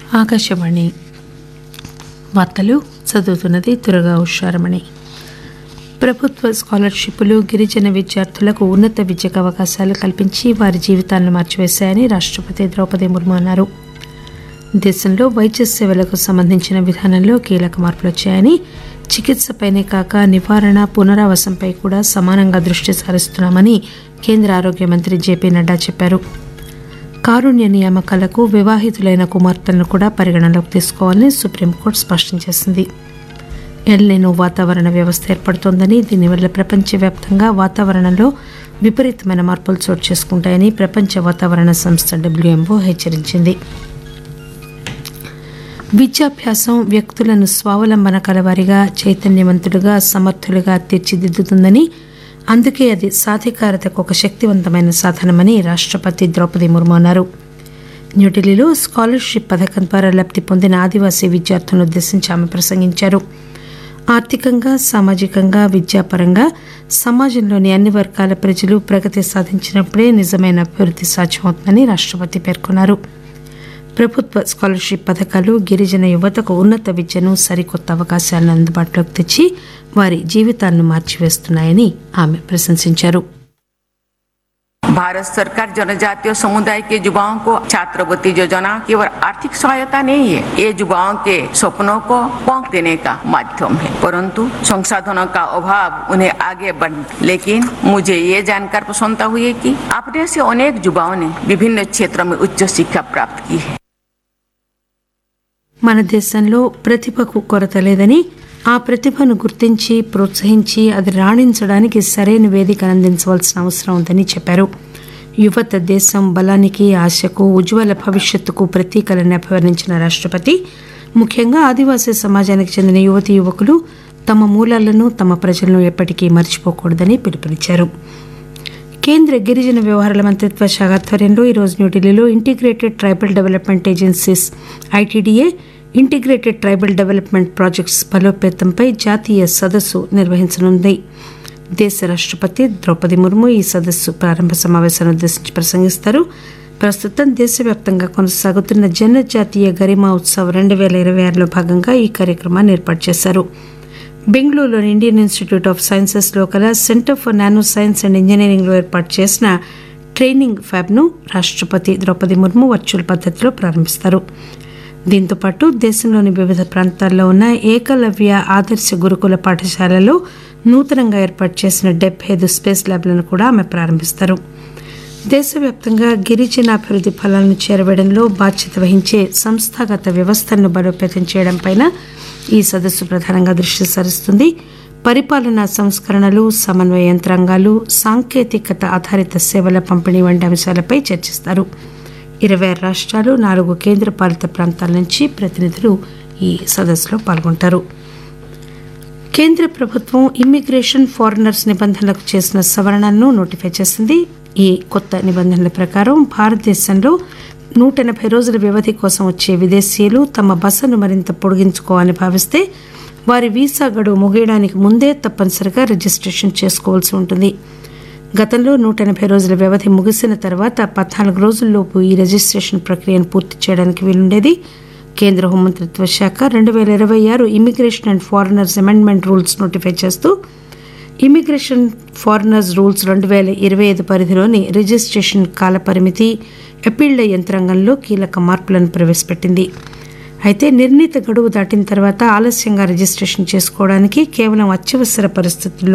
ఆకాశవాణి వార్తలు చదువుతున్నది దుర్గా ఉషారమణి ప్రభుత్వ స్కాలర్షిప్లు గిరిజన విద్యార్థులకు ఉన్నత విద్యకు అవకాశాలు కల్పించి వారి జీవితాలను మార్చివేశాయని రాష్టపతి ద్రౌపది ముర్ము అన్నారు దేశంలో వైద్య సేవలకు సంబంధించిన విధానంలో కీలక మార్పులు వచ్చాయని చికిత్సపైనే కాక నివారణ పునరావాసంపై కూడా సమానంగా దృష్టి సారిస్తున్నామని కేంద్ర ఆరోగ్య మంత్రి జేపీ నడ్డా చెప్పారు కారుణ్య నియామకాలకు వివాహితులైన కుమార్తెలను కూడా పరిగణనలోకి తీసుకోవాలని సుప్రీంకోర్టు స్పష్టం చేసింది ఎల్నినో వాతావరణ వ్యవస్థ ఏర్పడుతోందని దీనివల్ల ప్రపంచవ్యాప్తంగా వాతావరణంలో విపరీతమైన మార్పులు చోటు చేసుకుంటాయని ప్రపంచ వాతావరణ సంస్థ డబ్ల్యూఎంఓ హెచ్చరించింది విద్యాభ్యాసం వ్యక్తులను స్వావలంబన కలవారిగా చైతన్యవంతులుగా సమర్థులుగా తీర్చిదిద్దుతుందని అందుకే అది సాధికారతకు ఒక శక్తివంతమైన సాధనమని రాష్టపతి ద్రౌపది ముర్ము అన్నారు న్యూఢిల్లీలో స్కాలర్షిప్ పథకం ద్వారా లబ్ది పొందిన ఆదివాసీ విద్యార్థులను ఉద్దేశించి ఆమె ప్రసంగించారు ఆర్థికంగా సామాజికంగా విద్యాపరంగా సమాజంలోని అన్ని వర్గాల ప్రజలు ప్రగతి సాధించినప్పుడే నిజమైన అభివృద్ధి సాధ్యమవుతుందని రాష్టపతి పేర్కొన్నారు ప్రభుత్వ స్కాలర్షిప్ పథకాలు గిరిజన యువతకు ఉన్నత విద్యను సరికొత్త అవకాశాలను అందుబాటులోకి తెచ్చి వారి జీవితాలను మార్చివేస్తున్నాయని ఆమె ప్రశంసించారు भारत सरकार जनजातीय समुदाय के युवाओं को छात्रवृत्ति योजना केवल आर्थिक सहायता नहीं है ये युवाओं के सपनों को पंख देने का माध्यम है परंतु संसाधनों का अभाव उन्हें आगे बढ़ लेकिन मुझे ये जानकर प्रसन्नता हुई है कि अपने से अनेक युवाओं ने विभिन्न क्षेत्रों में उच्च शिक्षा प्राप्त की है మన దేశంలో ప్రతిభకు కొరత లేదని ఆ ప్రతిభను గుర్తించి ప్రోత్సహించి అది రాణించడానికి సరైన వేదిక అందించవలసిన అవసరం ఉందని చెప్పారు యువత దేశం బలానికి ఆశకు ఉజ్వల భవిష్యత్తుకు ప్రతీకలని అభివర్ణించిన రాష్టపతి ముఖ్యంగా ఆదివాసీ సమాజానికి చెందిన యువతి యువకులు తమ మూలాలను తమ ప్రజలను ఎప్పటికీ మర్చిపోకూడదని పిలుపునిచ్చారు కేంద్ర గిరిజన వ్యవహారాల మంత్రిత్వ శాఖ ఆధ్వర్యంలో ఈరోజు న్యూఢిల్లీలో integrated tribal development agencies ITDA integrated tribal development projects బలోపేతంపై జాతీయ సదస్సు నిర్వహించనుంది దేశ రాష్టపతి ద్రౌపది ముర్ము ఈ సదస్సు ప్రారంభ సమావేశాన్ని ఉద్దేశించి ప్రసంగిస్తారు ప్రస్తుతం దేశవ్యాప్తంగా కొనసాగుతున్న జనజాతీయ గరిమా ఉత్సవ్ రెండు వేల ఇరవై ఆరులో భాగంగా ఈ కార్యక్రమాన్ని ఏర్పాటు చేశారు బెంగళూరులోని ఇండియన్ ఇన్స్టిట్యూట్ ఆఫ్ సైన్సెస్లో కల centre for nano science and ఇంజనీరింగ్లో ఏర్పాటు చేసిన ట్రైనింగ్ ఫ్యాబ్ను రాష్టపతి ద్రౌపది ముర్ము వర్చువల్ పద్ధతిలో ప్రారంభిస్తారు దీంతో పాటు దేశంలోని వివిధ ప్రాంతాల్లో ఉన్న ఏకలవ్య ఆదర్శ గురుకుల పాఠశాలలో నూతనంగా ఏర్పాటు చేసిన డెబ్బై ఐదు స్పేస్ ల్యాబ్లను కూడా ఆమె ప్రారంభిస్తారు దేశవ్యాప్తంగా గిరిజనాభివృద్ధి ఫలాలను చేరవేయడంలో బాధ్యత వహించే సంస్థాగత వ్యవస్థలను బలోపేతం చేయడంపై ఈ సదస్సు ప్రధానంగా దృష్టి సారిస్తుంది పరిపాలనా సంస్కరణలు సమన్వయ యంత్రాంగాలు సాంకేతికత ఆధారిత సేవల పంపిణీ వంటి అంశాలపై చర్చిస్తారు ఇరవై ఆరు రాష్ట్రాలు నాలుగు కేంద్రపాలిత ప్రాంతాల నుంచి ప్రతినిధులు ఈ సదస్సులో పాల్గొంటారు కేంద్ర ప్రభుత్వం ఇమ్మిగ్రేషన్ ఫారినర్స్ నిబంధనలకు చేసిన సవరణలను నోటిఫై చేసింది ఈ కొత్త నిబంధనల ప్రకారం భారతదేశంలో నూట ఎనభై రోజుల వ్యవధి కోసం వచ్చే విదేశీయులు తమ బసను మరింత పొడిగించుకోవాలని భావిస్తే వారి వీసా గడువు ముగియడానికి ముందే తప్పనిసరిగా రిజిస్ట్రేషన్ చేసుకోవాల్సి ఉంటుంది గతంలో నూట ఎనభై రోజుల వ్యవధి ముగిసిన తర్వాత పద్నాలుగు రోజుల్లోపు ఈ రిజిస్ట్రేషన్ ప్రక్రియను పూర్తి చేయడానికి వీలుండేది కేంద్ర హోంమంత్రిత్వ శాఖ రెండు వేల ఇరవై ఆరు immigration and foreigners amendment rules notify చేస్తూ ఇమిగ్రేషన్ ఫారినర్స్ రూల్స్ రెండు వేల ఇరవై ఐదు పరిధిలోని రిజిస్ట్రేషన్ కాల పరిమితి అపీళ్ల యంత్రాంగంలో కీలక మార్పులను ప్రవేశపెట్టింది అయితే నిర్ణీత గడువు దాటిన తర్వాత ఆలస్యంగా రిజిస్ట్రేషన్ చేసుకోవడానికి కేవలం అత్యవసర పరిస్థితుల్లో